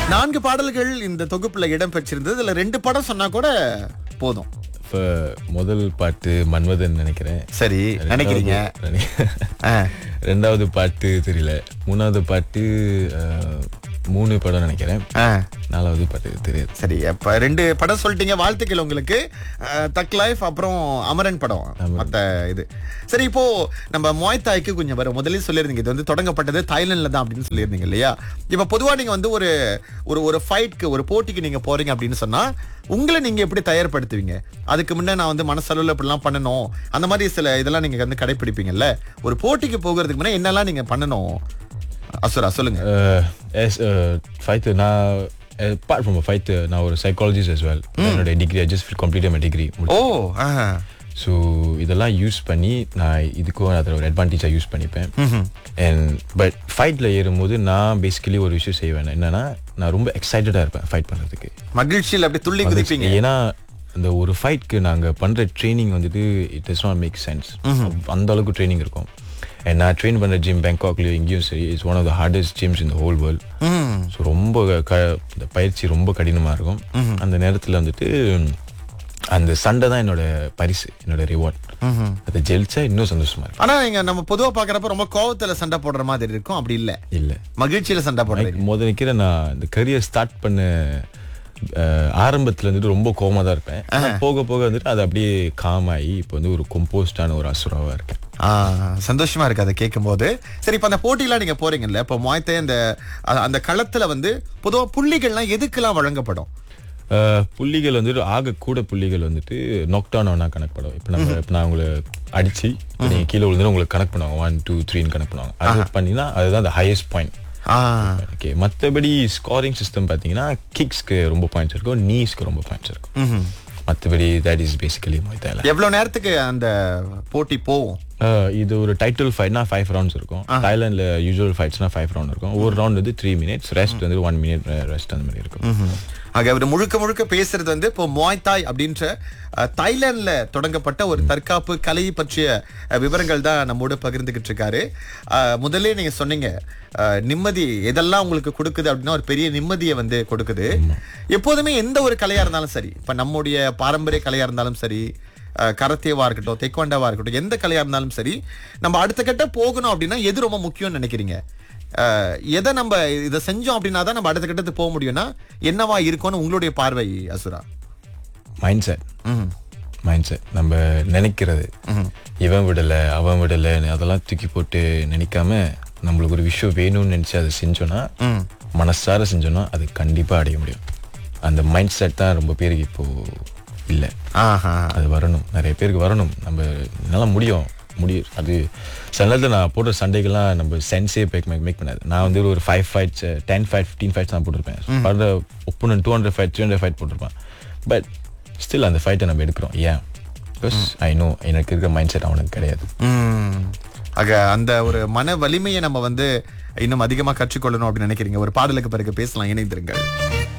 நான்கு பாடல்கள் இந்த தொகுப்புல இடம் பெற்றிருந்தது இதுல ரெண்டு படம் சொன்னா கூட போதும் இப்ப முதல் பாட்டு மன்மதன் நினைக்கிறேன் சரி நினைக்கிறீங்க ரெண்டாவது- ஆ. ரெண்டாவது பாட்டு தெரியல மூணாவது பாட்டு அஹ், மூணு படம் நினைக்கிறேன் ஆ, நாலாவது பாட்டு தெரியாது சரி அப்ப ரெண்டு படம் சொல்லிட்டீங்க வாழ்த்துக்கள் உங்களுக்கு அஹ், தக் லைஃப் அப்புறம் அமரன் படம் மத்த இது சரி இப்போ நம்ம மொய்தாய்க்கு கொஞ்சம் வரும் முதல்ல சொல்லியிருந்தீங்க இது வந்து தொடங்கப்பட்டது தாய்லாந்துல தான் அப்படின்னு சொல்லியிருந்தீங்க இல்லையா இப்ப பொதுவா நீங்க வந்து ஒரு ஒரு ஒரு ஃபைட்க்கு ஒரு போட்டிக்கு நீங்க போறீங்க அப்படின்னு சொன்னா உங்களை நீங்க எப்படி தயார்படுத்துவீங்க அதுக்கு முன்ன நான் வந்து மனசளவுல இப்படிலாம் பண்ணணும் அந்த மாதிரி சில இதெல்லாம் நீங்க வந்து கடைபிடிப்பீங்கல்ல ஒரு போட்டிக்கு போகிறதுக்கு முன்ன என்னெல்லாம் நீங்க பண்ணணும் அசுரா சொல்லுங்க as a fighter நான் apart from a fighter நான் ஒரு psychologist as well என்னோட degree I just completed my degree oh ஆஹா. ஸோ இதெல்லாம் யூஸ் பண்ணி நான் இதுக்கும் அதில் ஒரு அட்வான்டேஜாக யூஸ் பண்ணிப்பேன் அண்ட் பட் ஃபைட்டில் ஏறும்போது நான் பேசிக்கலி ஒரு விஷயம் செய்வேன் என்னன்னா நான் ரொம்ப எக்ஸைட்டடாக இருப்பேன் ஃபைட் பண்ணுறதுக்கு மகிழ்ச்சியில் அப்படி துள்ளி குதிப்பீங்க ஏன்னா அந்த ஒரு ஃபைட்க்கு நாங்கள் பண்ணுற ட்ரைனிங் வந்துட்டு it does not make sense அந்த அளவுக்கு ட்ரைனிங் இருக்கும் And நான் ட்ரெயின் பண்ணுற ஜிம் பேங்காக்லேயும் எங்கேயும் சரி it's one of the hardest gyms in the whole world so ரொம்ப க இந்த பயிற்சி ரொம்ப கடினமாக இருக்கும் அந்த நேரத்தில் வந்துட்டு அந்த சண்டை தான் என்னோட பரிசு என்னோட ரிவார்ட் அதை ஜெயிச்சா இன்னும் சந்தோஷமா இருக்கும் ஆனா நீங்க நம்ம பொதுவா பாக்குறப்ப ரொம்ப கோவத்துல சண்டை போடுற மாதிரி இருக்கும் அப்படி இல்ல இல்லை மகிழ்ச்சியில சண்டை போடுறீங்க முதல் நிக்கிற நான் இந்த கரியர் ஸ்டார்ட் பண்ண அஹ், ஆரம்பத்துல வந்துட்டு ரொம்ப கோவமா தான் இருப்பேன் ஆனா போக போக வந்துட்டு அது அப்படியே காம் ஆகி இப்போ வந்து ஒரு கொம்போஸ்டான ஒரு அசுராவா இருக்கேன் ஆ, சந்தோஷமா இருக்கு அதை கேட்கும் போது சரி இப்ப அந்த போட்டியெல்லாம் நீங்க போறீங்கல்ல இப்ப மொயத்தை அந்த அ- அந்த களத்துல வந்து பொதுவா புள்ளிகள்லாம் எதுக்கெல்லாம் வழங்கப்படும் அஹ், புள்ளிகள் வந்துட்டு ஆக கூட புள்ளிகள் வந்துட்டு நாக் டவுன் ஆனா கணக்கு படம் இப்போ நம்ம இப்போ நான் உங்களை அடிச்சு இப்ப நீங்க கீழே விழுந்து உங்களுக்கு கணக்கு பண்ணுவாங்க ஒன் டூ த்ரீன்னு கணக்கு பண்ணுவாங்க அது பண்ணினா அதுதான் அந்த ஹையஸ்ட் பாயிண்ட் ஆ, ஓகே மற்றபடி ஸ்கோரிங் சிஸ்டம் பார்த்தீங்கன்னா கிக்ஸ்க்கு ரொம்ப பாயிண்ட்ஸ் இருக்கும் நீஸ்க்கு ரொம்ப பாயிண்ட்ஸ் இருக்கும் ம்ஹும். மற்றபடி தட் இஸ் பேசிக்கலி மொய்தால எவ்வளவு நேரத்துக்கு அந்த போட்டி போகும் ஆஹ் இது ஒரு டைட்டில் ஃபைட்னா ஃபைவ் ரவுண்ட்ஸ் இருக்கும் தாய்லாந்துல யூஸ்வல் ஃபைட்ஸ்னா ஃபைவ் ரவுண்ட் இருக்கும் ஒரு ரவுண்ட் வந்து த்ரீ மினிட்ஸ் ரெஸ்ட் வந்து ஒன் மினிட் ரெஸ்ட் அந்த மாதிரி இருக்கும் ஆக அவர் முழுக்க முழுக்க பேசுறது வந்து இப்போ மொய்தாய் அப்படின்ற அஹ், தாய்லாந்துல தொடங்கப்பட்ட ஒரு தற்காப்பு கலை பற்றிய அஹ், விவரங்கள் தான் நம்மோடு பகிர்ந்துகிட்டு இருக்காரு அஹ், முதல்ல நீங்க சொன்னீங்க அஹ், நிம்மதி எதெல்லாம் உங்களுக்கு கொடுக்குது அப்படின்னா ஒரு பெரிய நிம்மதியை வந்து கொடுக்குது எப்போதுமே எந்த ஒரு கலையா இருந்தாலும் சரி இப்ப நம்முடைய பாரம்பரிய கலையா இருந்தாலும் சரி அஹ், கராத்தேவா இருக்கட்டும் தெக்வாண்டாவா இருக்கட்டும் எந்த கலையா இருந்தாலும் சரி நம்ம அடுத்த கட்ட போகணும் அப்படின்னா எது ரொம்ப முக்கியம்னு நினைக்கிறீங்க அஹ், எதை நம்ம இதை செஞ்சோம் அப்படின்னா தான் நம்ம அடுத்த கட்டத்துக்கு போக முடியும்னா என்னவா இருக்கும்னு உங்களுடைய பார்வை அசுரா மைண்ட் செட் ம் மைண்ட் செட் நம்ம நினைக்கிறது இவன் விடல அவன் விடல அதெல்லாம் தூக்கி போட்டு நினைக்காம நம்மளுக்கு ஒரு விஷயம் வேணும்னு நினைச்சு அதை செஞ்சோன்னா மனசார செஞ்சோன்னா அது கண்டிப்பா அடைய முடியும் அந்த மைண்ட் செட் தான் ரொம்ப பேருக்கு இப்போ இல்லை ஆஹா அது வரணும் நிறைய பேருக்கு வரணும் நம்ம என்னால் முடியும் முடியும் அது சில நேரத்தில் நான் போடுற சண்டைகள்லாம் நம்ம சென்ஸே மேக் மேக் பண்ணாது நான் வந்து ஒரு five fights ten fight fifteen fights நான் போட்டிருப்பேன் படுற ஒப்புனன் two hundred fight three hundred fight போட்டிருப்பேன் பட் ஸ்டில் அந்த ஃபைட்டை நம்ம எடுக்கிறோம் ஏன் பிகாஸ் ஐ நோ எனக்கு இருக்கிற மைண்ட் செட் அவனுக்கு கிடையாது ம் ஆக அந்த ஒரு மன வலிமையை நம்ம வந்து இன்னும் அதிகமா கற்றுக்கொள்ளணும் அப்படின்னு நினைக்கிறீங்க ஒரு பாடலுக்கு பிறகு பேசலாம் இணைந்திருங்கள்